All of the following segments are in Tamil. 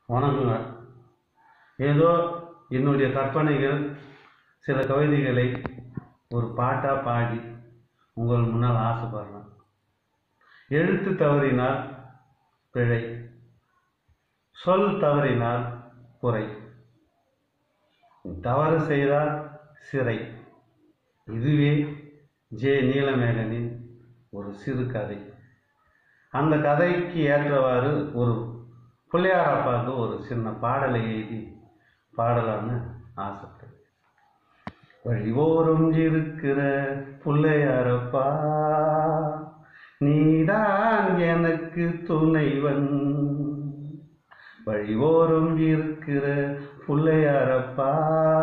வணக்கங்க ஏதோ என்னுடைய கற்பனைகள் சில கவிதைகளை ஒரு பாட்டாக பாடி உங்கள் முன்னால் ஆசைப்படுறேன் எழுத்து தவறினால் பிழை சொல் தவறினால் குறை தவறு செய்தால் சிறை இதுவே ஜே நீலமேகனின் ஒரு சிறு கதை அந்த கதைக்கு ஏற்றவாறு ஒரு பிள்ளையாரப்பாவுக்கு ஒரு சின்ன பாடலை எழுதி பாடலான்னு ஆசைப்படுறேன் வழிவோரும் இருக்கிற பிள்ளையாரப்பா நீதான் எனக்கு துணைவன் வழிவோரும் இருக்கிற பிள்ளையாரப்பா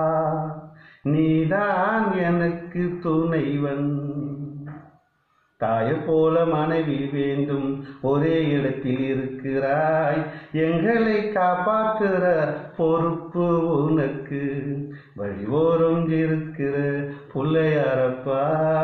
நீதான் எனக்கு துணைவன் தாயை போல மனைவி வேண்டும் ஒரே இடத்தில் இருக்கிறாய் எங்களை காப்பாற்றுற பொறுப்பு உனக்கு வழிவோரம் இருக்கிற பிள்ளையாரப்பா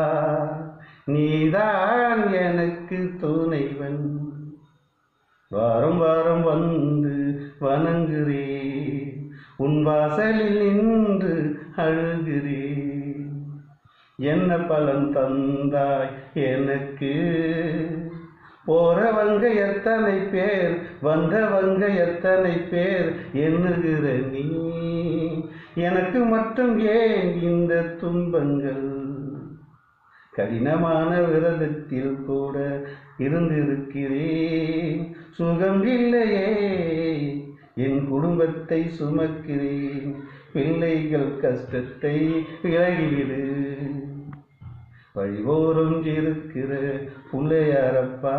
நீதான் எனக்கு துணைவன் வாரம் வாரம் வந்து வணங்குறேன் உன் வாசலில் நின்று அழுகிறேன் என்ன பலன் தந்தாய் எனக்கு போறவங்க எத்தனை பேர் வந்தவங்க எத்தனை பேர் எண்ணுகிற நீ எனக்கு மட்டும் ஏன் இந்த துன்பங்கள் கடினமான விரதத்தில் கூட இருந்திருக்கிறேன் சுகம் இல்லையே என் குடும்பத்தை சுமக்கிறேன் பிள்ளைகள் கஷ்டத்தை விலகிவிடு வழிவோரும் இருக்கிற பிள்ளையாரப்பா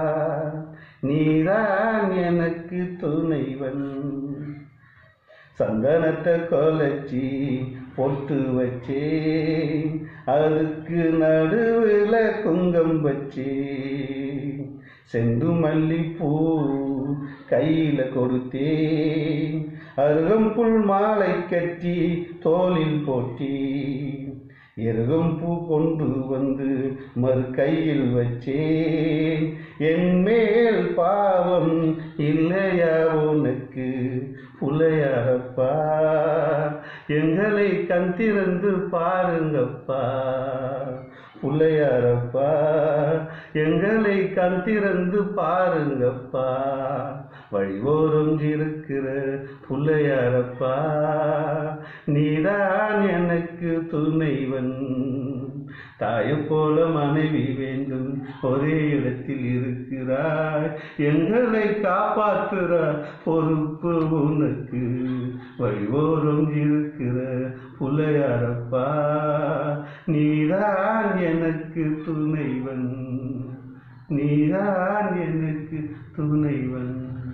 நீதான் எனக்கு துணைவன் சந்தனத்தை கொலைச்சி பொட்டு வச்சேன் அதுக்கு நடுவில் குங்கம் வச்சேன் செந்து மல்லிப்பூ கையில் கொடுத்தேன் அருகம்புல் மாலை கட்டி தோளில் போட்டி எருகம் பூ கொண்டு வந்து மறு கையில் வச்சேன் என் மேல் பாவம் இல்லையா உனக்கு புள்ளையாரப்பா எங்களை கண் திறந்து பாருங்கப்பா புள்ளையாரப்பா எங்களை கண் திறந்து பாருங்கப்பா வழிவோரம் இருக்கிற புள்ளையாரப்பா நீதான் எனக்கு துணைவன் தாயை போல மனைவி வேண்டும் ஒரே இடத்தில் இருக்கிறாய் எங்களை காப்பாற்றுற பொறுப்பு உனக்கு வழிவோரம் இருக்கிற புள்ளையாரப்பா நீதான் எனக்கு துணைவன் நீதான் எனக்கு துணைவன்